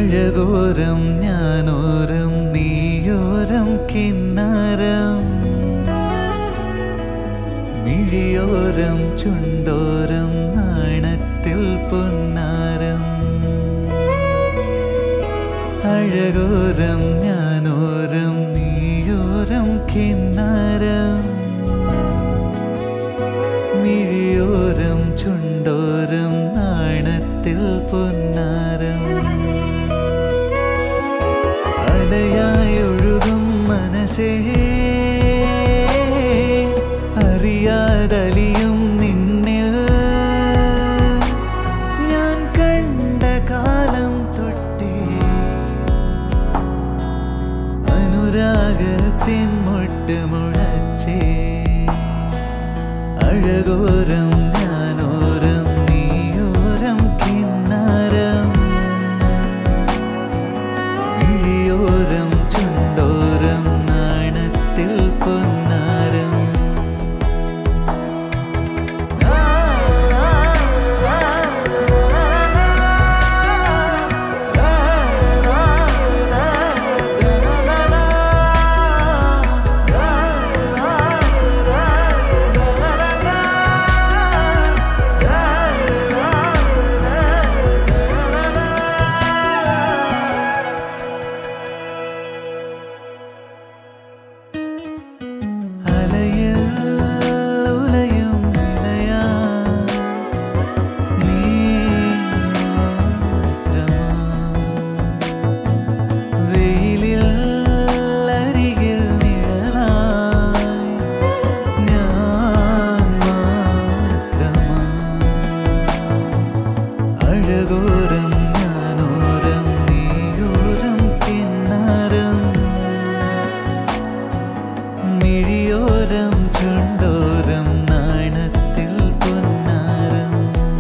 അഴകോരം ഞാനോരം നീയോരം കിന്നരം മിഴിയോരം ചുണ്ടോരം നാണത്തിൽ പൊന്നാരം അഴകോരം ഞാനോരം നീയോരം കിന്നരം മിഴിയോരം ചുണ്ടോരം നാണത്തിൽ പൊന്നാരം അലയായൊഴുകും മനസ്സേ അറിയാതലിയും നിന്നിൽ ഞാൻ കണ്ട കാലം തൊട്ടേ അനുരാഗത്തിൻ മുട്ട് മുളച്ചേ അഴകോരം ഞാനോരം നീയോരം കിന്നരം മിഴിയോരം ചുണ്ടോരം നാണത്തിൽ പൊന്നാരം അലയിൽ ഉലയും നിലയാ നീ മാത്രമാ വെയിലിൽ അരികിൽ നിഴലായി ഞാൻ മാത്രമാ അഴകോരം ഞാനോരം നീയോരം കിന്നരം മിഴിയോരം ചുണ്ടോരം നാണത്തിൽ പൊന്നാരം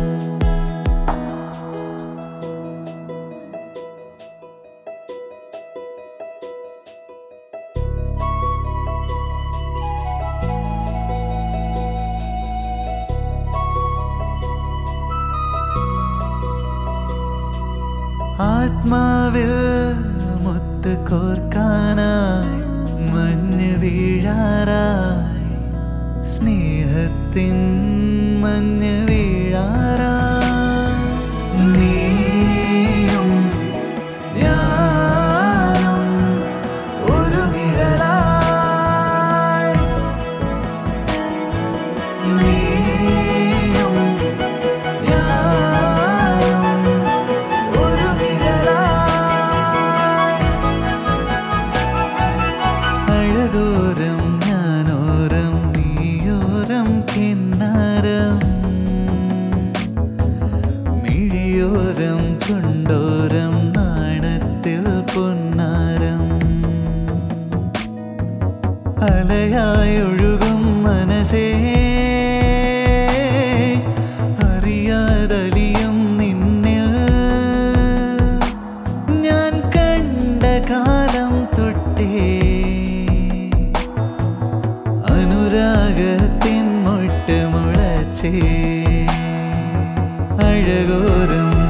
ആത്മാവിൽ മുത്ത് കോർക്കാനായി മഞ്ഞ് വീഴാറായി സ്നേഹത്തിൻ മഞ്ഞ് വീഴാറായി നീയും ഞാനും ഒരു നിഴലായി നീയും ഞാനും ഒരു നിഴലായി അഴകോരം ഞാനോരം നീയോരം കിന്നരം മിഴിയോരം ചുണ്ടോരം നാണത്തിൽ പൊന്നാരം അലയായൊഴുകും മനസ്സേ അറിയാതലിയും നിന്നിൽ ഞാൻ കണ്ട കാലം തൊട്ടേ അനുരാഗത്തിൻ മുട്ട് മുളച്ചേ അഴകോരം